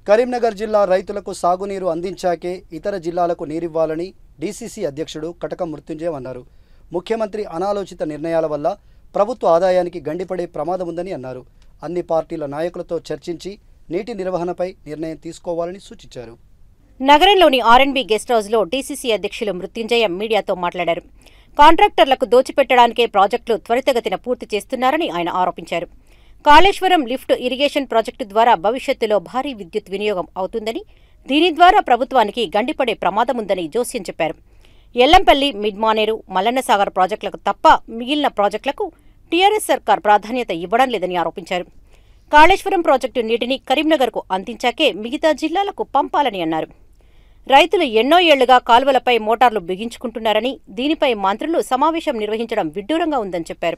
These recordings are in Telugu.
కరీంనగర్ జిల్లా రైతులకు సాగునీరు అందించాకే ఇతర జిల్లాలకు నీరివ్వాలని డీసీసీ అధ్యక్షుడు కటక మృత్యుంజయం అన్నారు ముఖ్యమంత్రి అనాలోచిత నిర్ణయాల వల్ల ప్రభుత్వ ఆదాయానికి గండిపడే ప్రమాదం ఉందని అన్నారు అన్ని పార్టీల నాయకులతో చర్చించి నీటి నిర్వహణపై నిర్ణయం తీసుకోవాలని సూచించారు నగరంలోని ఆర్ఎన్బి గెస్ట్ హౌస్లో డీసీసీ అధ్యక్షులు మృత్యుంజయ మీడియాతో మాట్లాడారు కాంట్రాక్టర్లకు దోచిపెట్టడానికే ప్రాజెక్టులు త్వరితగతిన పూర్తి చేస్తున్నారని ఆయన ఆరోపించారు కాళేశ్వరం లిఫ్ట్ ఇరిగేషన్ ప్రాజెక్టు ద్వారా భవిష్యత్తులో భారీ విద్యుత్ వినియోగం అవుతుందని దీని ద్వారా ప్రభుత్వానికి గండిపడే ప్రమాదముందని జోస్యం చెప్పారు ఎల్లంపల్లి మిడ్మానేరు మల్లన్నసాగర్ ప్రాజెక్టులకు తప్ప మిగిలిన ప్రాజెక్టులకు టీఆర్ఎస్ సర్కార్ ప్రాధాన్యత ఇవ్వడం లేదని ఆరోపించారు కాళేశ్వరం ప్రాజెక్టు నీటిని కరీంనగర్కు అందించాకే మిగతా జిల్లాలకు పంపాలని అన్నారు రైతులు ఎన్నో ఏళ్లుగా కాలువలపై మోటార్లు బిగించుకుంటున్నారని దీనిపై మంత్రులు సమావేశం నిర్వహించడం విడ్డూరంగా ఉందని చెప్పారు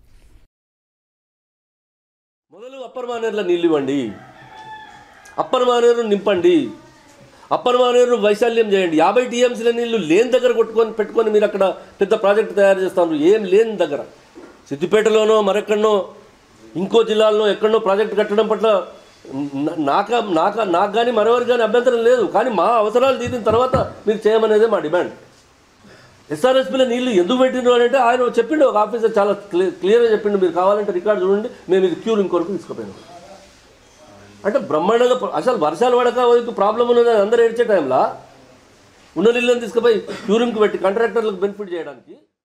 మొదలు అప్పర్ మానేరులో నీళ్ళు ఇవ్వండి అప్పర్ మానేరు నింపండి అప్పర్ మానేరు వైశాల్యం చేయండి యాభై టీఎంసీల నీళ్లు లేని దగ్గర కొట్టుకొని పెట్టుకొని మీరు అక్కడ పెద్ద ప్రాజెక్ట్ తయారు చేస్తాను ఏం లేని దగ్గర సిద్దిపేటలోనో మరెక్కడనో ఇంకో జిల్లాల్లో ఎక్కడనో ప్రాజెక్ట్ కట్టడం పట్ల నా- నాక నాక నాకు కానీ మరెవరికి కానీ అభ్యంతరం లేదు కానీ మా అవసరాలు తీరిన తర్వాత మీరు చేయమనేదే మా డిమాండ్ ఎస్ఆర్ఎస్పీలో నీళ్లు ఎందుకు పెట్టిండ్రు అని అంటే ఆయన చెప్పిండు ఒక ఆఫీసర్ చాలా క్లియర్ క్లియర్గా చెప్పిండు మీరు కావాలంటే రికార్డు చూడండి మేము ఇది క్యూరింగ్ కొరకు తీసుకుపోయినాం అంటే బ్రహ్మాండంగా ప్ర- అసలు వర్షాలు పడక వైపు ప్రాబ్లం ఉన్నది అందరూ ఏడ్చే టైంలో ఉన్న నీళ్ళని తీసుకుపోయి క్యూరింగ్కి పెట్టి కాంట్రాక్టర్లకు బెనిఫిట్ చేయడానికి